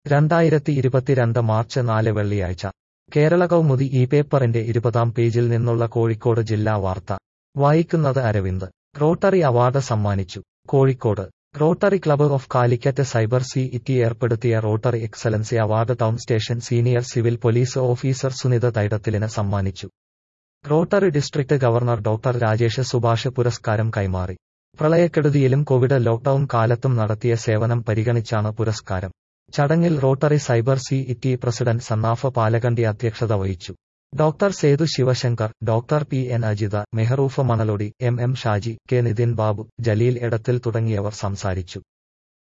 രണ്ടായിരത്തി ഇരുപത്തിരണ്ട് മാർച്ച് നാല് വെള്ളിയാഴ്ച കേരള കൗമുദി ഈ പേപ്പറിന്റെ ഇരുപതാം പേജിൽ നിന്നുള്ള കോഴിക്കോട് ജില്ലാ വാർത്ത വായിക്കുന്നത് അരവിന്ദ് റോട്ടറി അവാർഡ് സമ്മാനിച്ചു Kozhikode rotary club of Calicut cyber city ഏർപ്പെടുത്തിയ rotary excellency award town station senior civil police officer Sunitha തൈടത്തിലിന് സമ്മാനിച്ചു rotary district governor doctor Rajesh Subhash പുരസ്കാരം കൈമാറി പ്രളയക്കെടുതിയിലും കോവിഡ് ലോക്ഡൌൺ കാലത്തും നടത്തിയ സേവനം പരിഗണിച്ചാണ് പുരസ്കാരം ചടങ്ങിൽ rotary cyber city president Sannaf Palakandy അധ്യക്ഷത വഹിച്ചു doctor Sethu Sivasankar doctor P N Ajitha Mehroof Manalody M M Shaji K Nithin Babu Jaleel Edathil തുടങ്ങിയവർ സംസാരിച്ചു